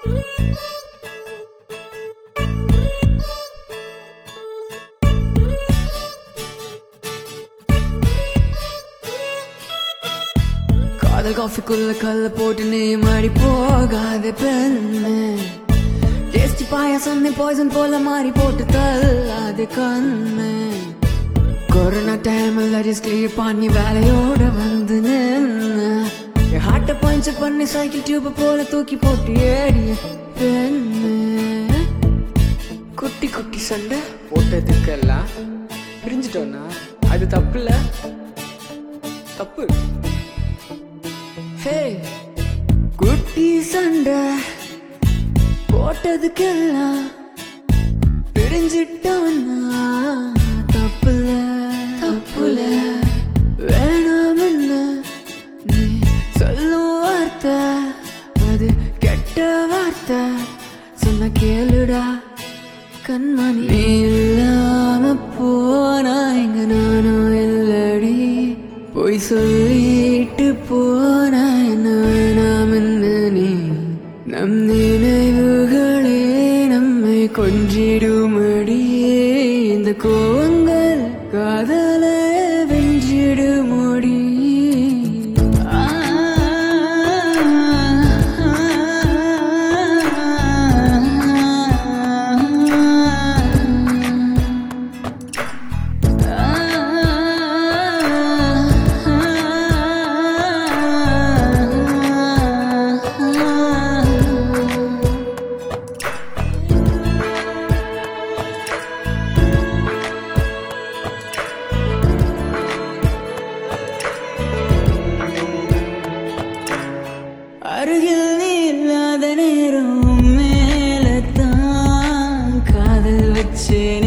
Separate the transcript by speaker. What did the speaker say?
Speaker 1: காதல் காஃபிக்குள்ள கல்ல போட்டு நீ மாடி போகாத பெண்ணு டேஸ்டி பாயாசம் நீ பாய்சன் போல மாறி போட்டு தள்ளாது கண்ணு கொரோனா டைம்ல ரிஸ்க் கிளியர் பண்ணி வேலையோட வந்து நின்னு என் ஹார்ட்டை பஞ்சு பண்ணி சைக்கிள் டியூப் போல தூக்கி போட்டு ஏடிய பெண்ணு குட்டி குட்டி சண்டை போட்டதுக்கெல்லாம் பிரிஞ்சிட்டோன்னா அது தப்பு இல்ல தப்பு ஹே குட்டி சண்டை போட்டதுக்கெல்லாம் பிரிஞ்சிட்டோன்னா தப்புல தப்புல வேணாம்னு நீ சொல்லும் வார்த்தை அது கெட்ட வார்த்தை சொன்ன கேளுடா கண்மணி நீ இல்லாம போனா எங்க நானும் இல்லடி பொய் சொல்லிட்டு போனா என்ன வேணாம்னு நீ நம் நினைவுகளே நம்மை கொஞ்சிடுமடி இந்த கோவங்கள் காதல வெஞ்சிடுமடி ஆ, அருகில் நீ இல்லாத நேரம் மேலத்தான் காதல் வச்சேனே